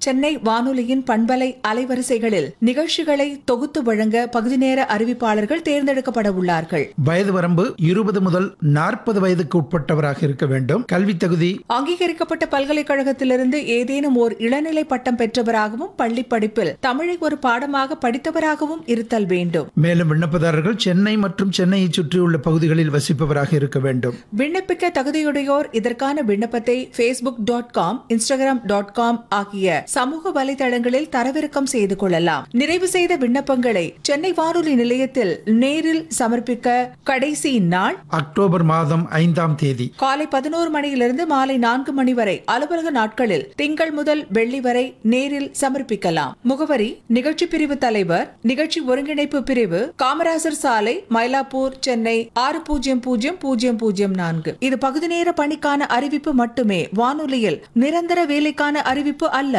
சென்னை வானொலியின் பண்பலை அலைவரிசைகளில் நிகழ்ச்சிகளை தொகுத்து வழங்க பகுதி நேர அறிவிப்பாளர்கள் தேர்ந்தெடுக்கப்பட உள்ளார்கள் வயது வரம்பு இருபது முதல் நாற்பது வயதுக்கு உட்பட்டவராக இருக்க வேண்டும் கல்வி தகுதி அங்கீகரிக்கப்பட்ட பல்கலைக்கழகத்திலிருந்து ஏதேனும் ஓர் இளநிலை பட்டம் பெற்றவராகவும் பள்ளி படிப்பில் தமிழை ஒரு பாடமாக படித்தவராகவும் இருத்தல் வேண்டும் மேலும் விண்ணப்பதாரர்கள் சென்னை மற்றும் சென்னையை சுற்றியுள்ள பகுதிகளில் வசிப்பவராக இருக்க வேண்டும் விண்ணப்பிக்க தகுதியுடையோர் இதற்கான விண்ணப்பத்தை Facebook dot com Instagram dot com ஆகிய சமூக வலைதளங்களில் தரவிறக்கம் செய்து கொள்ளலாம் நிறைவு செய்த விண்ணப்பங்களை சென்னை வானொலி நிலையத்தில் நேரில் சமர்ப்பிக்க கடைசி நாள் அக்டோபர் மாதம் ஐந்தாம் தேதி காலை பதினோரு மணியிலிருந்து மாலை நான்கு மணி வரை அலுவலக நாட்களில் திங்கள் முதல் வெள்ளி வரை நேரில் சமர்ப்பிக்கலாம் முகவரி நிகழ்ச்சி பிரிவு தலைவர் நிகழ்ச்சி ஒருங்கிணைப்பு பிரிவு காமராசர் சாலை மயிலாப்பூர் சென்னை ஆறு பூஜ்ஜியம் பூஜ்ஜியம் பூஜ்ஜியம் பூஜ்ஜியம் நான்கு இது பகுதி நேர பணிக்கான அறிவிப்பு மட்டுமே வானொலியில் நிரந்தர வேலைக்கான அறிவிப்பு அல்ல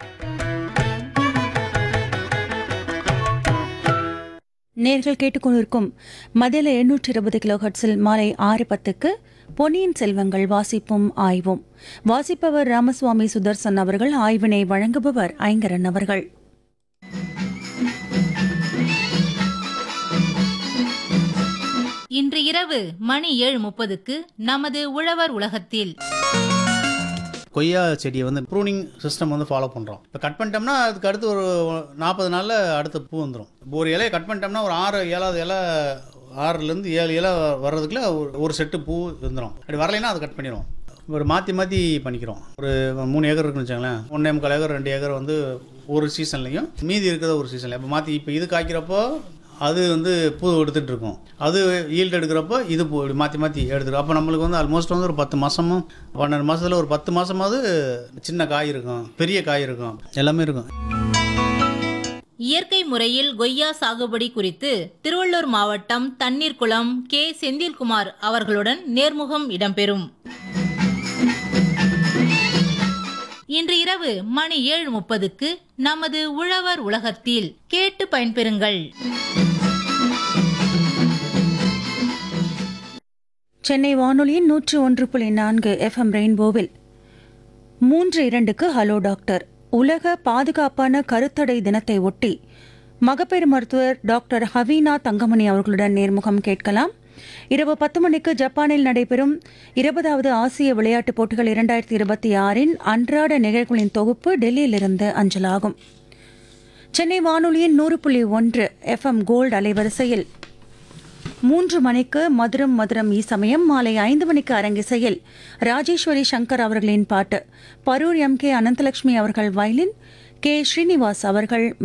நேர்கள் கேட்டுக்கொண்டிருக்கும் மதில எண்ணூற்றி இருபது கிலோ ஹட்ஸில் மாலை ஆறு பத்துக்கு பொன்னியின் செல்வங்கள் வாசிப்பும் ஆய்வும் வாசிப்பவர் ராமசுவாமி சுதர்சன் அவர்கள் ஆய்வினை வழங்குபவர் ஐங்கரன் அவர்கள் இன்று இரவு மணி ஏழு முப்பதுக்கு நமது உழவர் உலகத்தில் கொய்யா செடியை வந்து ப்ரூனிங் சிஸ்டம் வந்து ஃபாலோ பண்ணுறோம் இப்போ கட் பண்ணிட்டோம்னா அதுக்கு அடுத்து ஒரு நாற்பது நாளில் அடுத்த பூ வந்துடும் ஒரு இலையை கட் பண்ணிட்டோம்னா ஒரு ஆறு ஏழாவது இலை ஆறுலேருந்து ஏழு இலை வர்றதுக்குள்ள ஒரு ஒரு செட்டு பூ வந்துடும் அப்படி வரலைன்னா அதை கட் பண்ணிடுவோம் ஒரு மாற்றி மாற்றி பண்ணிக்கிறோம் ஒரு மூணு ஏக்கர் இருக்குன்னு வச்சுங்களேன் ஒன்றே முக்கால் ஏக்கர் ரெண்டு ஏக்கர் வந்து ஒரு சீசன்லையும் மீதி இருக்கிறத ஒரு சீசனில் இப்போ மாற்றி இப்போ இது காய்க்கிறப்போ அது வந்து பூ எடுத்துகிட்டு இருக்கும் அது ஈல்டு எடுக்கிறப்போ இது பூ இப்படி மாற்றி மாற்றி எடுத்துரும் அப்போ நம்மளுக்கு வந்து ஆல்மோஸ்ட் வந்து ஒரு பத்து மாதமும் பன்னெண்டு மாதத்தில் ஒரு பத்து மாதமாவது சின்ன காய் இருக்கும் பெரிய காய் இருக்கும் எல்லாமே இருக்கும் இயற்கை முறையில் கொய்யா சாகுபடி குறித்து திருவள்ளூர் மாவட்டம் தண்ணீர்குளம் கே செந்தில்குமார் அவர்களுடன் நேர்முகம் இடம்பெறும் இன்று இரவு மணி ஏழு முப்பதுக்கு நமது உழவர் உலகத்தில் கேட்டு பயன்பெறுங்கள் சென்னை வானொலியின் நூற்று ஒன்று புள்ளி நான்கு எஃப்எம் ரெயின்போவில் மூன்று இரண்டுக்கு ஹலோ டாக்டர் உலக பாதுகாப்பான கருத்தடை தினத்தை ஒட்டி மகப்பேறு மருத்துவர் டாக்டர் ஹவீனா தங்கமணி அவர்களுடன் நேர்முகம் கேட்கலாம் இரவு பத்து மணிக்கு ஜப்பானில் நடைபெறும் இருபதாவது ஆசிய விளையாட்டுப் போட்டிகள் இரண்டாயிரத்தி இருபத்தி ஆறின் அன்றாட நிகழ்வுகளின் தொகுப்பு டெல்லியிலிருந்து அஞ்சலாகும் சென்னை வானொலியின் நூறு புள்ளி ஒன்று எஃப்எம் கோல்டு அலைவரிசையில் மூன்று மணிக்கு மதுரம் மதுரம் இசமயம் மாலை ஐந்து மணிக்கு அரங்கிசையில் ராஜேஸ்வரி சங்கர் அவர்களின் பாட்டு பரூர் எம் கே அனந்தலட்சுமி அவர்கள் வயலின் கே ஸ்ரீனிவாஸ் அவர்கள்